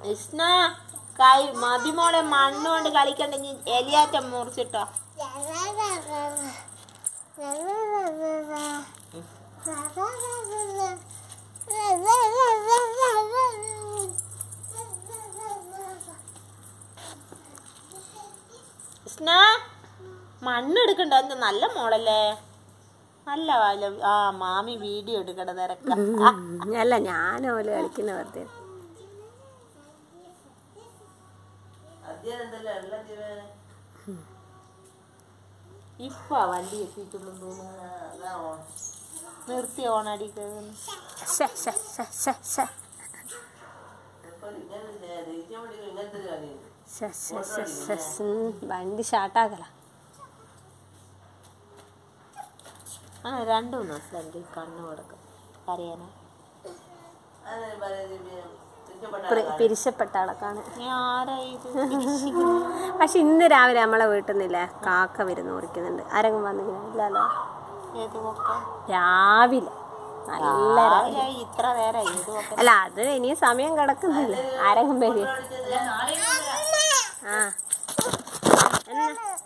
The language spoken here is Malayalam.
കൃഷ്ണ കൈ മതിമോളെ മണ്ണുകൊണ്ട് കളിക്കണ്ട ഇനി എലിയാറ്റം മുറിച്ചിട്ടോ കൃഷ്ണ മണ്ണെടുക്കണ്ട എന്താ നല്ല മോളല്ലേ നല്ല വാല ആ മാമി വീഡിയോ എടുക്കണ തിരക്ക അല്ല ഞാൻ ഓല് കളിക്കുന്ന വെറുതെ ഇപ്പൊ വണ്ടി എത്തിയിട്ടുള്ളൂ തോന്നുന്നു നിർത്തി ഓണടിക്കുന്നത് ശ്ശെ, ശ്ശെ, ശ്ശെ, ശ്ശെ, ശ്ശെ. ശ്ശെ, ശ്ശെ, ശ്ശെ, ശ്ശെ, ശ്ശെ. ഉം, വണ്ടി ഷാട്ടാക്കല ആ രണ്ടു മൂന്ന് ദിവസം ഈ കണ്ണ് കൊടുക്കും കരയാനാ പിരിശപ്പെട്ട ആളൊക്കാണ് ഞാൻ ആരാ ഇത് പക്ഷെ ഇന്ന് രാവിലെ നമ്മളെ വീട്ടിൽ നിന്നില്ലേ കാക്ക വരുന്ന മുറിക്കുന്നുണ്ട് ആരെങ്കിലും വന്നിങ്ങനെ ഇല്ലല്ലോ ഏത് പൊക്കം രാവിലെ നല്ല രാവിലെ രാവിലെ ഇത്ര നേരം ഏത് പൊക്കം അല്ല അത് ഇനിയും സമയം കിടക്കുന്നില്ല ആരെങ്കിലും വരും ആ എന്നാ